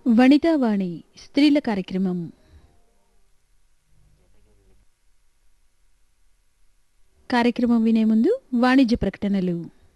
వనితావాణి స్త్రీల కార్యక్రమం కార్యక్రమం వినే ముందు వాణిజ్య ప్రకటనలు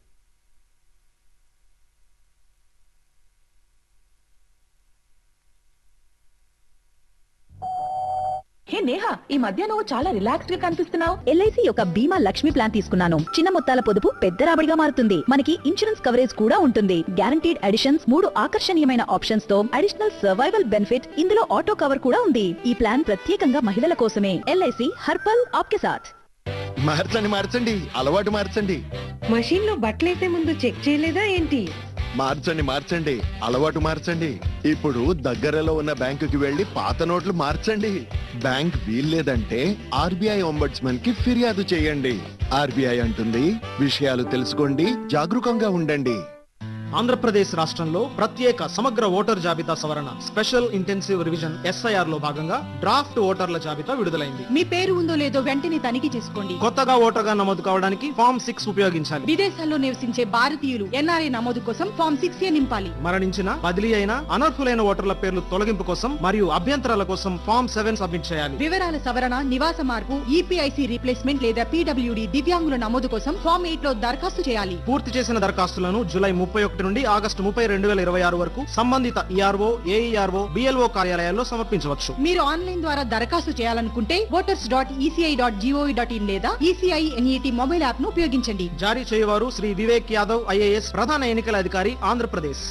హే నేహా ఈ మధ్య నువ్వు చాలా రిలాక్స్డ్ గా కనిపిస్తున్నావు ఎల్ఐసి యొక్క బీమా లక్ష్మి ప్లాన్ తీసుకున్నాను చిన్న మొత్తాల పొదుపు పెద్ద రాబడిగా మారుతుంది మనకి ఇన్సూరెన్స్ కవరేజ్ కూడా ఉంటుంది గ్యారంటీడ్ అడిషన్స్ మూడు ఆకర్షణీయమైన ఆప్షన్స్ తో అడిషనల్ సర్వైవల్ బెనిఫిట్ ఇందులో ఆటో కవర్ కూడా ఉంది ఈ ప్లాన్ ప్రత్యేకంగా మహిళల కోసమే ఎల్ఐసి హర్పల్ ఆప్కే సాథ్ మార్చండి మార్చండి అలవాటు మార్చండి మషీన్ లో బట్టలేసే ముందు చెక్ చేయలేదా ఏంటి మార్చండి మార్చండి అలవాటు మార్చండి ఇప్పుడు దగ్గరలో ఉన్న బ్యాంకుకి వెళ్లి పాత నోట్లు మార్చండి బ్యాంక్ వీల్లేదంటే ఆర్బీఐ ఒంబడ్స్మన్ కి ఫిర్యాదు చేయండి ఆర్బీఐ అంటుంది విషయాలు తెలుసుకోండి జాగరూకంగా ఉండండి ఆంధ్రప్రదేశ్ రాష్ట్రంలో ప్రత్యేక సమగ్ర ఓటర్ జాబితా సవరణ స్పెషల్ ఇంటెన్సివ్ రివిజన్ ఎస్ఐఆర్ లో భాగంగా డ్రాఫ్ట్ ఓటర్ల జాబితా విడుదలైంది మీ పేరు ఉందో లేదో వెంటనే తనిఖీ చేసుకోండి కొత్తగా ఓటర్గా నమోదు కావడానికి ఫామ్ సిక్స్ ఉపయోగించాలి విదేశాల్లో నివసించే భారతీయులు ఎన్ఆర్ఐ నమోదు కోసం ఫామ్ సిక్స్ ఏ నింపాలి మరణించిన బదిలీ అయిన అనర్హులైన ఓటర్ల పేర్లు తొలగింపు కోసం మరియు అభ్యంతరాల కోసం ఫామ్ సెవెన్ సబ్మిట్ చేయాలి వివరాల సవరణ నివాస మార్పు ఈపీఐసి రీప్లేస్మెంట్ లేదా పీడబ్ల్యూడి దివ్యాంగుల నమోదు కోసం ఫామ్ ఎయిట్ లో దరఖాస్తు చేయాలి పూర్తి చేసిన దరఖాస్తులను జూలై ముప్పై ఒకటి నుండి ఆగస్టు ముప్పై రెండు వేల ఇరవై ఆరు వరకు సంబంధిత ఈఆర్ఓ ఏఈఆర్ఓ బిఎల్ఓ కార్యాలయాల్లో సమర్పించవచ్చు మీరు ఆన్లైన్ ద్వారా దరఖాస్తు చేయాలనుకుంటే voters dot ECI dot G O V dot in లేదా ఈసీఐ ఎన్ఈటి మొబైల్ యాప్ ను ఉపయోగించండి జారీ చేయవారు శ్రీ వివేక్ యాదవ్ ఐఏఎస్ ప్రధాన ఎన్నికల అధికారి ఆంధ్రప్రదేశ్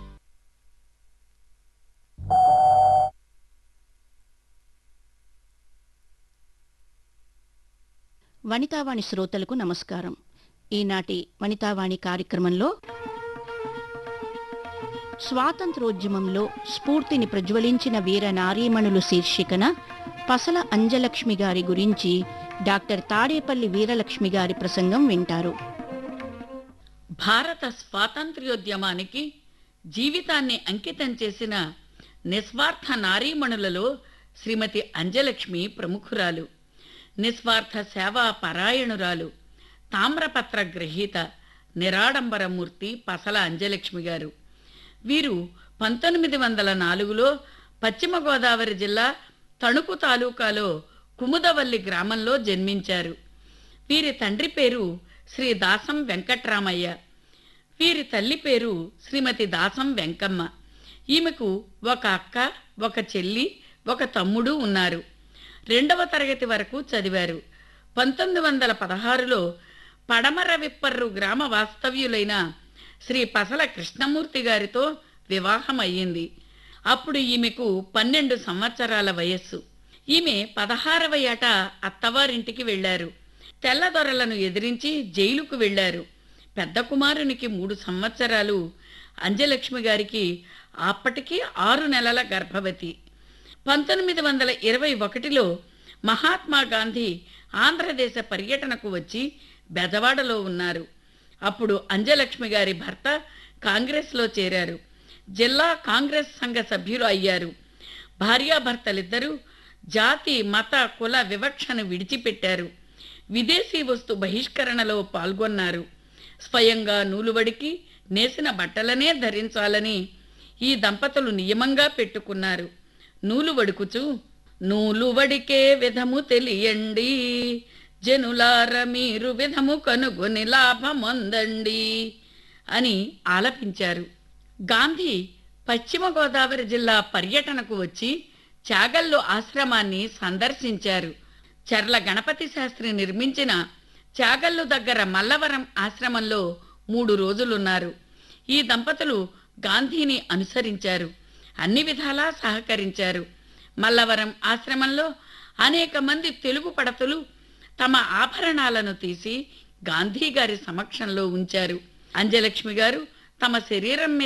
వనితావాణి శ్రోతలకు నమస్కారం ఈనాటి వనితావాణి కార్యక్రమంలో స్వాతంత్రోద్యమంలో స్ఫూర్తిని ప్రజ్వలించిన వీర నారీమణులు శీర్షికన పసల అంజలక్ష్మి గారి గురించి డాక్టర్ తాడేపల్లి వీరలక్ష్మి గారి ప్రసంగం వింటారు భారత స్వాతంత్ర్యోద్యమానికి జీవితాన్ని అంకితం చేసిన నిస్వార్థ నారీమణులలో శ్రీమతి అంజలక్ష్మి ప్రముఖురాలు నిస్వార్థ సేవా పరాయణురాలు తామ్రపత్ర గ్రహీత నిరాడంబరమూర్తి పసల అంజలక్ష్మి గారు వీరు పంతొమ్మిది వందల నాలుగులో పశ్చిమ గోదావరి జిల్లా తణుకు తాలూకాలో కుముదవల్లి గ్రామంలో జన్మించారు వీరి తండ్రి పేరు శ్రీ దాసం వెంకట్రామయ్య వీరి తల్లి పేరు శ్రీమతి దాసం వెంకమ్మ ఈమెకు ఒక అక్క ఒక చెల్లి ఒక తమ్ముడు ఉన్నారు రెండవ తరగతి వరకు చదివారు పంతొమ్మిది వందల పదహారులో పడమర విప్పర్రు గ్రామ వాస్తవ్యులైన శ్రీ పసల కృష్ణమూర్తి గారితో వివాహం అయ్యింది అప్పుడు ఈమెకు పన్నెండు సంవత్సరాల వయస్సు ఈమె పదహారవ ఏట అత్తవారింటికి వెళ్లారు తెల్లదొరలను ఎదిరించి జైలుకు వెళ్లారు పెద్ద కుమారునికి మూడు సంవత్సరాలు అంజలక్ష్మి గారికి అప్పటికి ఆరు నెలల గర్భవతి పంతొమ్మిది వందల ఇరవై ఒకటిలో మహాత్మా గాంధీ ఆంధ్రదేశ పర్యటనకు వచ్చి బెజవాడలో ఉన్నారు అప్పుడు అంజలక్ష్మి గారి భర్త కాంగ్రెస్లో చేరారు జిల్లా కాంగ్రెస్ సంఘ సభ్యులు అయ్యారు భార్యాభర్తలిద్దరూ జాతి మత కుల వివక్షను విడిచిపెట్టారు విదేశీ వస్తు బహిష్కరణలో పాల్గొన్నారు స్వయంగా నూలువడికి నేసిన బట్టలనే ధరించాలని ఈ దంపతులు నియమంగా పెట్టుకున్నారు నూలు వడుకుచు నూలు వడికే విధము తెలియండి జనులార మీరు విధము కనుగొని లాభమొందండి అని ఆలపించారు గాంధీ పశ్చిమ గోదావరి జిల్లా పర్యటనకు వచ్చి చాగల్లు ఆశ్రమాన్ని సందర్శించారు చర్ల గణపతి శాస్త్రి నిర్మించిన చాగల్లు దగ్గర మల్లవరం ఆశ్రమంలో మూడు రోజులున్నారు ఈ దంపతులు గాంధీని అనుసరించారు అన్ని విధాలా సహకరించారు మల్లవరం ఆశ్రమంలో అనేక మంది తెలుగు పడతులు తమ ఆభరణాలను తీసి గాంధీ గారి సమక్షంలో ఉంచారు అంజలక్ష్మి గారు తమ శరీరం మీద